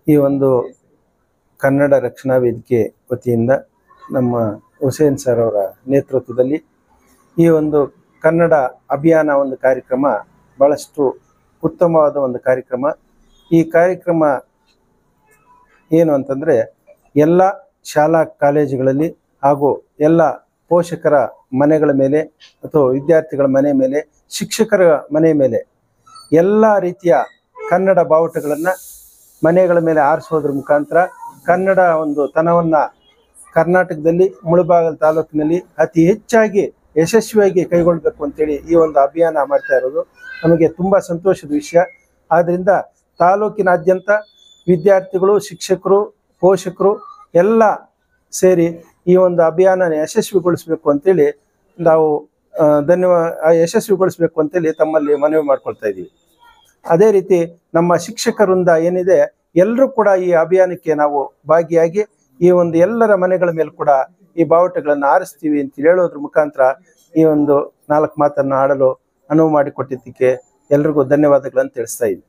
ಈ ಒಂದು ಕನ್ನಡ ರಕ್ಷಣಾ ವೇದಿಕೆ ವತಿಯಿಂದ ನಮ್ಮ ಹುಸೇನ್ ಸರ್ ಅವರ ನೇತೃತ್ವದಲ್ಲಿ ಈ ಒಂದು ಕನ್ನಡ ಅಭಿಯಾನ ಒಂದು ಕಾರ್ಯಕ್ರಮ ಭಾಳಷ್ಟು ಉತ್ತಮವಾದ ಒಂದು ಕಾರ್ಯಕ್ರಮ ಈ ಕಾರ್ಯಕ್ರಮ ಏನು ಅಂತಂದರೆ ಎಲ್ಲ ಶಾಲಾ ಕಾಲೇಜುಗಳಲ್ಲಿ ಹಾಗೂ ಎಲ್ಲ ಪೋಷಕರ ಮನೆಗಳ ಮೇಲೆ ಅಥವಾ ವಿದ್ಯಾರ್ಥಿಗಳ ಮನೆ ಮೇಲೆ ಶಿಕ್ಷಕರ ಮನೆ ಮೇಲೆ ಎಲ್ಲ ರೀತಿಯ ಕನ್ನಡ ಬಾವುಟಗಳನ್ನು ಮನೆಗಳ ಮೇಲೆ ಆರಿಸೋದ್ರ ಮುಖಾಂತರ ಕನ್ನಡ ಒಂದು ತನವನ್ನು ಕರ್ನಾಟಕದಲ್ಲಿ ಮುಳುಬಾಗಲ್ ತಾಲೂಕಿನಲ್ಲಿ ಅತಿ ಹೆಚ್ಚಾಗಿ ಯಶಸ್ವಿಯಾಗಿ ಕೈಗೊಳ್ಳಬೇಕು ಅಂತೇಳಿ ಈ ಒಂದು ಅಭಿಯಾನ ಮಾಡ್ತಾ ಇರೋದು ನಮಗೆ ತುಂಬ ಸಂತೋಷದ ವಿಷಯ ಆದ್ದರಿಂದ ತಾಲೂಕಿನಾದ್ಯಂತ ವಿದ್ಯಾರ್ಥಿಗಳು ಶಿಕ್ಷಕರು ಪೋಷಕರು ಎಲ್ಲ ಸೇರಿ ಈ ಒಂದು ಅಭಿಯಾನ ಯಶಸ್ವಿಗೊಳಿಸಬೇಕು ಅಂತೇಳಿ ನಾವು ಧನ್ಯವಾದ ಯಶಸ್ವಿಗೊಳಿಸಬೇಕು ಅಂತೇಳಿ ತಮ್ಮಲ್ಲಿ ಮನವಿ ಮಾಡ್ಕೊಳ್ತಾ ಇದ್ದೀವಿ ಅದೇ ರೀತಿ ನಮ್ಮ ಶಿಕ್ಷಕ ವೃಂದ ಏನಿದೆ ಎಲ್ಲರೂ ಕೂಡ ಈ ಅಭಿಯಾನಕ್ಕೆ ನಾವು ಭಾಗಿಯಾಗಿ ಈ ಒಂದು ಎಲ್ಲರ ಮನೆಗಳ ಮೇಲೆ ಕೂಡ ಈ ಬಾವುಟಗಳನ್ನು ಆರಿಸ್ತೀವಿ ಅಂತ ಹೇಳೋದ್ರ ಮುಖಾಂತರ ಈ ಒಂದು ನಾಲ್ಕು ಮಾತನ್ನು ಆಡಲು ಅನುವು ಮಾಡಿಕೊಟ್ಟಿದ್ದಕ್ಕೆ ಎಲ್ರಿಗೂ ಧನ್ಯವಾದಗಳನ್ನು ತಿಳಿಸ್ತಾ ಇದ್ದೀನಿ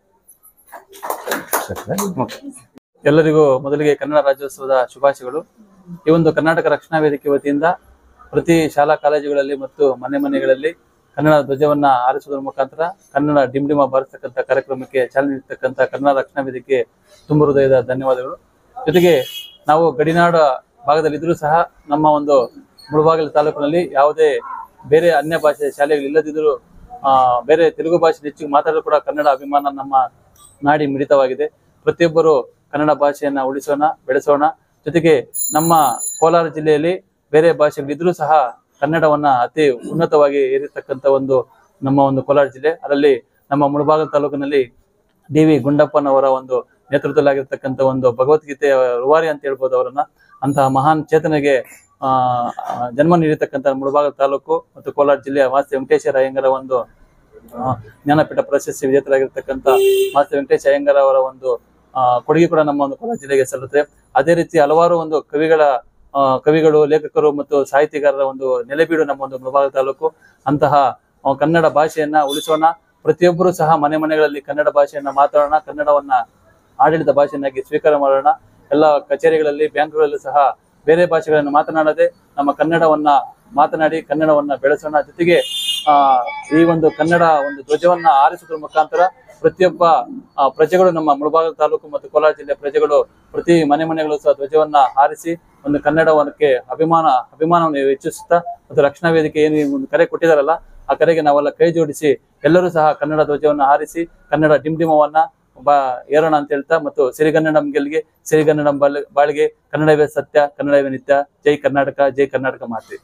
ಎಲ್ಲರಿಗೂ ಮೊದಲಿಗೆ ಕನ್ನಡ ರಾಜ್ಯೋತ್ಸವದ ಶುಭಾಶಯಗಳು ಈ ಒಂದು ಕರ್ನಾಟಕ ರಕ್ಷಣಾ ವೇದಿಕೆ ವತಿಯಿಂದ ಪ್ರತಿ ಶಾಲಾ ಕಾಲೇಜುಗಳಲ್ಲಿ ಮತ್ತು ಮನೆ ಮನೆಗಳಲ್ಲಿ ಕನ್ನಡ ಧ್ವಜವನ್ನ ಆರಿಸುವುದರ ಮುಖಾಂತರ ಕನ್ನಡ ಡಿಂಡಿಮ ಬಾರಿಸ್ತಕ್ಕಂಥ ಕಾರ್ಯಕ್ರಮಕ್ಕೆ ಚಾಲನೆ ನೀಡತಕ್ಕಂಥ ಕನ್ನಡ ರಕ್ಷಣಾ ವೇದಿಕೆ ತುಂಬ ಹೃದಯದ ಧನ್ಯವಾದಗಳು ಜೊತೆಗೆ ನಾವು ಗಡಿನಾಡ ಭಾಗದಲ್ಲಿದ್ದರೂ ಸಹ ನಮ್ಮ ಒಂದು ಮುಳಬಾಗಿಲು ತಾಲೂಕಿನಲ್ಲಿ ಯಾವುದೇ ಬೇರೆ ಅನ್ಯ ಭಾಷೆ ಶಾಲೆಗಳು ಇಲ್ಲದಿದ್ದರೂ ಆ, ಬೇರೆ ತೆಲುಗು ಭಾಷೆ ಹೆಚ್ಚಿಗೆ ಮಾತಾಡಲು ಕೂಡ ಕನ್ನಡ ಅಭಿಮಾನ ನಮ್ಮ ನಾಡಿ ಮಿಡಿತವಾಗಿದೆ ಪ್ರತಿಯೊಬ್ಬರು ಕನ್ನಡ ಭಾಷೆಯನ್ನ ಉಳಿಸೋಣ ಬೆಳೆಸೋಣ ಜೊತೆಗೆ ನಮ್ಮ ಕೋಲಾರ ಜಿಲ್ಲೆಯಲ್ಲಿ ಬೇರೆ ಭಾಷೆಗಳಿದ್ರೂ ಸಹ ಕನ್ನಡವನ್ನ ಅತಿ ಉನ್ನತವಾಗಿ ಏರಿರ್ತಕ್ಕಂಥ ಒಂದು ನಮ್ಮ ಒಂದು ಕೋಲಾರ ಜಿಲ್ಲೆ ಅದರಲ್ಲಿ ನಮ್ಮ ಮುಳಬಾಗಲ್ ತಾಲೂಕಿನಲ್ಲಿ ಡಿ ವಿ ಗುಂಡಪ್ಪನವರ ಒಂದು ನೇತೃತ್ವದಲ್ಲಾಗಿರ್ತಕ್ಕಂಥ ಒಂದು ಭಗವದ್ಗೀತೆಯ ರೂವಾರಿ ಅಂತ ಹೇಳ್ಬೋದು ಅವರನ್ನ ಅಂತಹ ಮಹಾನ್ ಚೇತನೆಗೆ ಆ ಆ, ಜನ್ಮ ನೀಡಿರ್ತಕ್ಕಂಥ ಮುಳಬಾಗಲ್ ತಾಲೂಕು ಮತ್ತು ಕೋಲಾರ ಜಿಲ್ಲೆಯ ಮಾಸ್ತಿ ವೆಂಕಟೇಶ್ವರ ಅಯ್ಯಂಗರ ಒಂದು ಆ, ಜ್ಞಾನಪೀಠ ಪ್ರಶಸ್ತಿ ವಿಜೇತರಾಗಿರ್ತಕ್ಕಂಥ ಮಾಸ್ತಿ ವೆಂಕಟೇಶ ಅಯ್ಯಂಗರ ಅವರ ಒಂದು ಆ, ಕೊಡುಗೆ ಕೂಡ ನಮ್ಮ ಒಂದು ಕೋಲಾರ ಜಿಲ್ಲೆಗೆ ಸಲ್ಲುತ್ತೆ ಅದೇ ರೀತಿ ಹಲವಾರು ಒಂದು ಕವಿಗಳ ಆ, ಕವಿಗಳು ಲೇಖಕರು ಮತ್ತು ಸಾಹಿತಿಗಾರರ ಒಂದು ನೆಲೆಬೀಡು ನಮ್ಮ ಒಂದು ಮುಳಬಾಗ ತಾಲೂಕು ಅಂತಹ ಆ, ಕನ್ನಡ ಭಾಷೆಯನ್ನ ಉಳಿಸೋಣ ಪ್ರತಿಯೊಬ್ಬರು ಸಹ ಮನೆ ಮನೆಗಳಲ್ಲಿ ಕನ್ನಡ ಭಾಷೆಯನ್ನ ಮಾತಾಡೋಣ ಕನ್ನಡವನ್ನ ಆಡಳಿತ ಭಾಷೆಯನ್ನಾಗಿ ಸ್ವೀಕಾರ ಮಾಡೋಣ ಎಲ್ಲ ಕಚೇರಿಗಳಲ್ಲಿ ಬ್ಯಾಂಕ್ಗಳಲ್ಲಿ ಸಹ ಬೇರೆ ಭಾಷೆಗಳನ್ನು ಮಾತನಾಡದೆ ನಮ್ಮ ಕನ್ನಡವನ್ನ ಮಾತನಾಡಿ ಕನ್ನಡವನ್ನ ಬೆಳೆಸೋಣ ಜೊತೆಗೆ ಆ ಈ ಒಂದು ಕನ್ನಡ ಒಂದು ಧ್ವಜವನ್ನ ಆರಿಸುವುದರ ಮುಖಾಂತರ ಪ್ರತಿಯೊಬ್ಬ ಆ, ಪ್ರಜೆಗಳು ನಮ್ಮ ಮುಳಬಾಗ ತಾಲೂಕು ಮತ್ತು ಕೋಲಾರ ಜಿಲ್ಲೆಯ ಪ್ರಜೆಗಳು ಪ್ರತಿ ಮನೆ ಮನೆಗಳು ಸಹ ಧ್ವಜವನ್ನ ಹಾರಿಸಿ ಒಂದು ಕನ್ನಡವನ್ನಕ್ಕೆ ಅಭಿಮಾನ ಅಭಿಮಾನವನ್ನು ಹೆಚ್ಚಿಸುತ್ತಾ ಮತ್ತು ರಕ್ಷಣಾ ವೇದಿಕೆ ಏನು ಈ ಒಂದು ಕರೆ ಕೊಟ್ಟಿದಾರಲ್ಲ ಆ ಕರೆಗೆ ನಾವೆಲ್ಲ ಕೈ ಜೋಡಿಸಿ ಎಲ್ಲರೂ ಸಹ ಕನ್ನಡ ಧ್ವಜವನ್ನು ಹಾರಿಸಿ ಕನ್ನಡ ಡಿಂಡಿಮವನ್ನ ಬಾ ಏರೋಣ ಅಂತ ಹೇಳ್ತಾ ಮತ್ತು ಸಿರಿಗನ್ನಡಂ ಗೆಲ್ಗೆ ಸಿರಿಗನ್ನಡಂ ಬಾಳ್ ಬಾಳಿಗೆ ಕನ್ನಡವೇ ಸತ್ಯ ಕನ್ನಡವೇ ನಿತ್ಯ ಜೈ ಕರ್ನಾಟಕ ಜೈ ಕರ್ನಾಟಕ ಮಾತೆ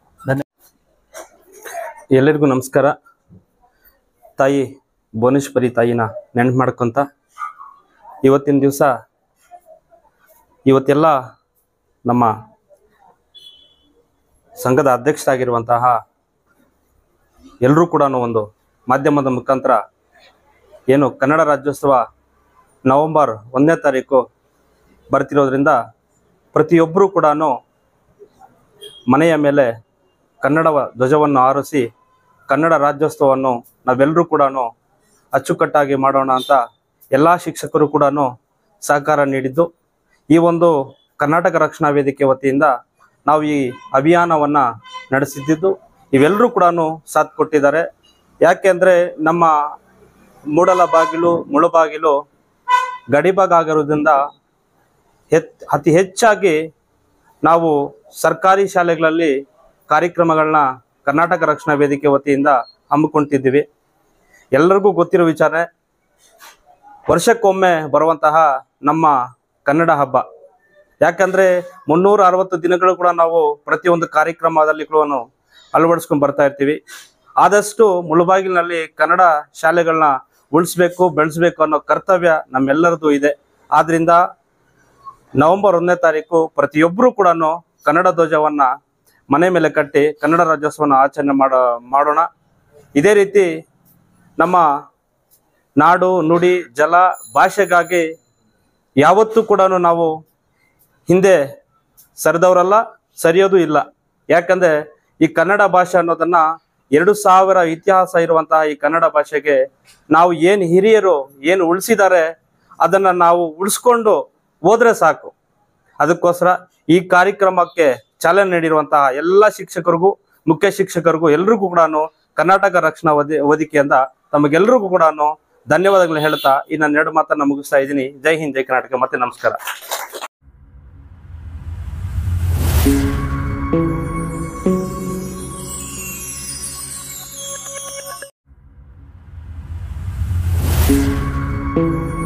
ಎಲ್ಲರಿಗೂ ನಮಸ್ಕಾರ ತಾಯಿ ಭುವನೇಶ್ವರಿ ತಾಯಿನ ನೆನಪು ಮಾಡ್ಕೊಂತ ಇವತ್ತಿನ ದಿವಸ ಇವತ್ತೆಲ್ಲ ನಮ್ಮ ಸಂಘದ ಅಧ್ಯಕ್ಷರಾಗಿರುವಂತಹ ಎಲ್ಲರೂ ಕೂಡ ಒಂದು ಮಾಧ್ಯಮದ ಮುಖಾಂತರ ಏನು ಕನ್ನಡ ರಾಜ್ಯೋತ್ಸವ ನವೆಂಬರ್ ಒಂದನೇ ತಾರೀಕು ಬರ್ತಿರೋದ್ರಿಂದ ಪ್ರತಿಯೊಬ್ಬರೂ ಕೂಡ ಮನೆಯ ಮೇಲೆ ಕನ್ನಡ ಧ್ವಜವನ್ನು ಆರಿಸಿ ಕನ್ನಡ ರಾಜ್ಯೋತ್ಸವವನ್ನು ನಾವೆಲ್ಲರೂ ಕೂಡ ಅಚ್ಚುಕಟ್ಟಾಗಿ ಮಾಡೋಣ ಅಂತ ಎಲ್ಲ ಶಿಕ್ಷಕರು ಕೂಡ ಸಹಕಾರ ನೀಡಿದ್ದು ಈ ಒಂದು ಕರ್ನಾಟಕ ರಕ್ಷಣಾ ವೇದಿಕೆ ವತಿಯಿಂದ ನಾವು ಈ ಅಭಿಯಾನವನ್ನು ನಡೆಸಿದ್ದು ಇವೆಲ್ಲರೂ ಕೂಡ ಸಾಥ್ ಕೊಟ್ಟಿದ್ದಾರೆ ಯಾಕೆಂದರೆ ನಮ್ಮ ಮೂಡಲ ಬಾಗಿಲು ಮುಳುಬಾಗಿಲು ಗಡಿಭಾಗ ಆಗಿರೋದ್ರಿಂದ ಹೆತ್ ಅತಿ ಹೆಚ್ಚಾಗಿ ನಾವು ಸರ್ಕಾರಿ ಶಾಲೆಗಳಲ್ಲಿ ಕಾರ್ಯಕ್ರಮಗಳನ್ನ ಕರ್ನಾಟಕ ರಕ್ಷಣಾ ವೇದಿಕೆ ವತಿಯಿಂದ ಹಮ್ಮಿಕೊಳ್ತಿದ್ದೀವಿ ಎಲ್ಲರಿಗೂ ಗೊತ್ತಿರೋ ವಿಚಾರ ವರ್ಷಕ್ಕೊಮ್ಮೆ ಬರುವಂತಹ ನಮ್ಮ ಕನ್ನಡ ಹಬ್ಬ ಯಾಕಂದ್ರೆ ಮುನ್ನೂರ ಅರವತ್ತು ದಿನಗಳು ಕೂಡ ನಾವು ಪ್ರತಿಯೊಂದು ಕಾರ್ಯಕ್ರಮದಲ್ಲಿ ಕೂಡ ಅಳವಡಿಸ್ಕೊಂಡು ಬರ್ತಾ ಇರ್ತೀವಿ ಆದಷ್ಟು ಮುಳುಬಾಗಿಲಿನಲ್ಲಿ ಕನ್ನಡ ಶಾಲೆಗಳನ್ನ ಉಳಿಸ್ಬೇಕು ಬೆಳೆಸ್ಬೇಕು ಅನ್ನೋ ಕರ್ತವ್ಯ ನಮ್ಮೆಲ್ಲರದು ಇದೆ ಆದ್ರಿಂದ ನವೆಂಬರ್ ಒಂದನೇ ತಾರೀಕು ಪ್ರತಿಯೊಬ್ಬರು ಕೂಡ ಕನ್ನಡ ಧ್ವಜವನ್ನ ಮನೆ ಮೇಲೆ ಕಟ್ಟಿ ಕನ್ನಡ ರಾಜ್ಯೋತ್ಸವನ ಆಚರಣೆ ಮಾಡೋ ಮಾಡೋಣ ಇದೇ ರೀತಿ ನಮ್ಮ ನಾಡು ನುಡಿ ಜಲ ಭಾಷೆಗಾಗಿ ಯಾವತ್ತೂ ಕೂಡ ನಾವು ಹಿಂದೆ ಸರಿದವರಲ್ಲ ಸರಿಯೋದು ಇಲ್ಲ ಯಾಕಂದ್ರೆ ಈ ಕನ್ನಡ ಭಾಷೆ ಅನ್ನೋದನ್ನ ಎರಡು ಸಾವಿರ ಇತಿಹಾಸ ಇರುವಂತಹ ಈ ಕನ್ನಡ ಭಾಷೆಗೆ ನಾವು ಏನು ಹಿರಿಯರು ಏನು ಉಳಿಸಿದ್ದಾರೆ ಅದನ್ನ ನಾವು ಉಳಿಸ್ಕೊಂಡು ಹೋದ್ರೆ ಸಾಕು ಅದಕ್ಕೋಸ್ಕರ ಈ ಕಾರ್ಯಕ್ರಮಕ್ಕೆ ಚಾಲನೆ ನೀಡಿರುವಂತಹ ಎಲ್ಲ ಶಿಕ್ಷಕರಿಗೂ ಮುಖ್ಯ ಶಿಕ್ಷಕರಿಗೂ ಎಲ್ರಿಗೂ ಕೂಡ ಕರ್ನಾಟಕ ರಕ್ಷಣಾ ವೇದಿ ವೇದಿಕೆಯಿಂದ ತಮಗೆಲ್ರಿಗೂ ಕೂಡ ಧನ್ಯವಾದಗಳನ್ನ ಹೇಳ್ತಾ ಈ ನನ್ನ ಎರಡು ಮಾತನ್ನ ಮುಗಿಸ್ತಾ ಇದ್ದೀನಿ ಜೈ ಹಿಂದ್ ಜೈ ಕರ್ನಾಟಕ ಮತ್ತೆ ನಮಸ್ಕಾರ thank you